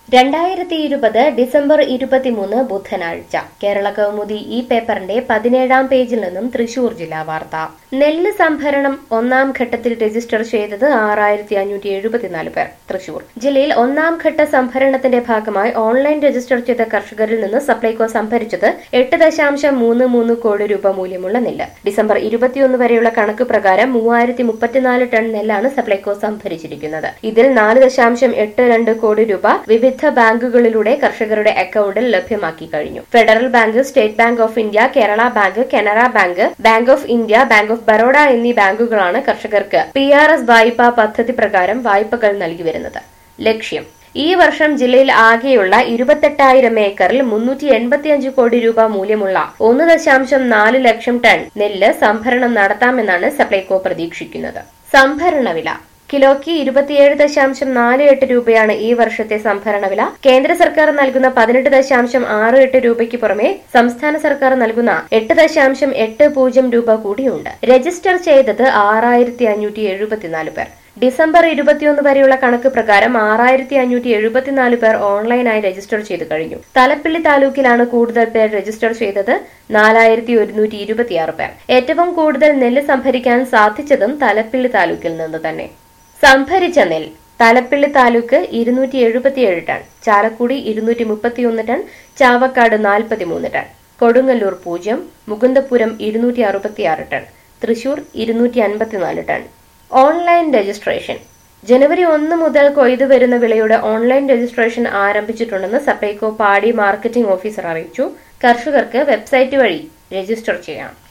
രണ്ടായിരത്തി ഇരുപത് ഡിസംബർ ഇരുപത്തിമൂന്ന് ബുധനാഴ്ച കേരള കൗമുദി ഈ പേപ്പറിന്റെ പതിനേഴാം പേജിൽ നിന്നും തൃശൂർ ജില്ലാ വാർത്ത നെല്ല് സംഭരണം ഒന്നാം ഘട്ടത്തിൽ രജിസ്റ്റർ ചെയ്തത് ആറായിരത്തി അഞ്ഞൂറ്റി എഴുപത്തിനാല് പേർ തൃശൂർ ജില്ലയിൽ ഒന്നാം ഘട്ട സംഭരണത്തിന്റെ ഭാഗമായി ഓൺലൈൻ രജിസ്റ്റർ ചെയ്ത കർഷകരിൽ നിന്ന് സപ്ലൈകോ സംഭരിച്ചത് എട്ട് ദശാംശം മൂന്ന് മൂന്ന് കോടി രൂപ മൂല്യമുള്ള നെല്ല് ഡിസംബർ ഇരുപത്തിയൊന്ന് വരെയുള്ള കണക്ക് പ്രകാരം മൂവായിരത്തി മുപ്പത്തിനാല് ടൺ നെല്ലാണ് സപ്ലൈകോ സംഭരിച്ചിരിക്കുന്നത് ഇതിൽ നാല് ദശാംശം എട്ട് രണ്ട് കോടി രൂപ വിവിധ ബാങ്കുകളിലൂടെ കർഷകരുടെ അക്കൌണ്ടിൽ ലഭ്യമാക്കി കഴിഞ്ഞു Federal Bank State Bank of India Kerala Bank Canara Bank Bank of India Bank of Baroda എന്നീ ബാങ്കുകളാണ് കർഷകർക്ക് പി ആർ എസ് വായ്പാ പദ്ധതി പ്രകാരം വായ്പകൾ നൽകി വരുന്നത് ലക്ഷ്യം ഈ വർഷം ജില്ലയിൽ ആകെയുള്ള ഇരുപത്തെട്ടായിരം ഏക്കറിൽ മുന്നൂറ്റി എൺപത്തിയഞ്ച് കോടി രൂപ മൂല്യമുള്ള ഒന്ന് ദശാംശം നാല് ലക്ഷം ടൺ നെല്ല് സംഭരണം നടത്താമെന്നാണ് സപ്ലൈകോ പ്രതീക്ഷിക്കുന്നത് സംഭരണ വില കിലോയ്ക്ക് ഇരുപത്തിയേഴ് ദശാംശം നാല് എട്ട് രൂപയാണ് ഈ വർഷത്തെ സംഭരണ വില കേന്ദ്ര സർക്കാർ നൽകുന്ന പതിനെട്ട് ദശാംശം ആറ് എട്ട് രൂപയ്ക്ക് പുറമെ സംസ്ഥാന സർക്കാർ നൽകുന്ന എട്ട് ദശാംശം എട്ട് പൂജ്യം രൂപ കൂടിയുണ്ട് രജിസ്റ്റർ ചെയ്തത് ആറായിരത്തി അഞ്ഞൂറ്റി എഴുപത്തിനാല് പേർ ഡിസംബർ ഇരുപത്തിയൊന്ന് വരെയുള്ള കണക്ക് പ്രകാരം ആറായിരത്തി അഞ്ഞൂറ്റി എഴുപത്തിനാല് പേർ ഓൺലൈനായി രജിസ്റ്റർ ചെയ്തു കഴിഞ്ഞു തലപ്പിള്ളി താലൂക്കിലാണ് കൂടുതൽ പേർ രജിസ്റ്റർ ചെയ്തത് നാലായിരത്തി ഒരുന്നൂറ്റി ഇരുപത്തിയാറ് പേർ ഏറ്റവും കൂടുതൽ നെല്ല് സംഭരിക്കാൻ സാധിച്ചതും തലപ്പിള്ളി താലൂക്കിൽ നിന്ന് തന്നെ സംഭരിച്ച നെൽ തലപ്പിള്ളി താലൂക്ക് ഇരുന്നൂറ്റി എഴുപത്തിയേഴ് ടൺ ചാലക്കുടി ഇരുന്നൂറ്റി മുപ്പത്തിയൊന്ന് ടൺ ചാവക്കാട് നാൽപ്പത്തിമൂന്ന് ടൺ കൊടുങ്ങല്ലൂർ പൂജ്യം മുകുന്ദപുരം ഇരുന്നൂറ്റി അറുപത്തിയാറ് ടൺ തൃശൂർ ഇരുന്നൂറ്റി അൻപത്തിനാല് ടൺ ഓൺലൈൻ രജിസ്ട്രേഷൻ ജനുവരി ഒന്ന് മുതൽ കൊയ്തു വരുന്ന വിളയുടെ ഓൺലൈൻ രജിസ്ട്രേഷൻ ആരംഭിച്ചിട്ടുണ്ടെന്ന് സപ്ലൈകോ പാടി മാർക്കറ്റിംഗ് ഓഫീസർ അറിയിച്ചു കർഷകർക്ക് വെബ്സൈറ്റ് വഴി രജിസ്റ്റർ ചെയ്യാം